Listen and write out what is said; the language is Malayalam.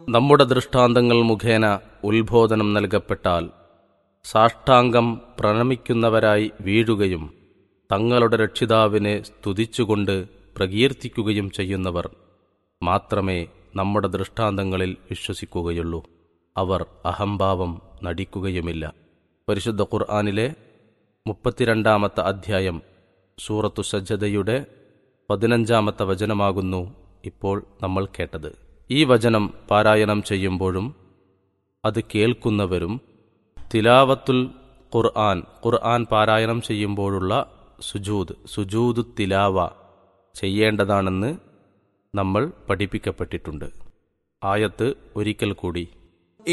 നമ്മുടെ ദൃഷ്ടാന്തങ്ങൾ മുഖേന ഉത്ബോധനം നൽകപ്പെട്ടാൽ സാഷ്ടാംഗം പ്രണമിക്കുന്നവരായി വീഴുകയും തങ്ങളുടെ രക്ഷിതാവിനെ സ്തുതിച്ചുകൊണ്ട് പ്രകീർത്തിക്കുകയും ചെയ്യുന്നവർ മാത്രമേ നമ്മുടെ ദൃഷ്ടാന്തങ്ങളിൽ വിശ്വസിക്കുകയുള്ളൂ അവർ അഹംഭാവം നടിക്കുകയുമില്ല പരിശുദ്ധ ഖുർആാനിലെ മുപ്പത്തിരണ്ടാമത്തെ അധ്യായം സൂറത്തു സജ്ജതയുടെ പതിനഞ്ചാമത്തെ വചനമാകുന്നു ഇപ്പോൾ നമ്മൾ കേട്ടത് ഈ വചനം പാരായണം ചെയ്യുമ്പോഴും അത് കേൾക്കുന്നവരും തിലാവത്തുൽ ഖുർആൻ ഖുർആൻ പാരായണം ചെയ്യുമ്പോഴുള്ള സുജൂദ് സുജൂദ് തിലാവ ചെയ്യേണ്ടതാണെന്ന് നമ്മൾ പഠിപ്പിക്കപ്പെട്ടിട്ടുണ്ട് ആയത്ത് ഒരിക്കൽ കൂടി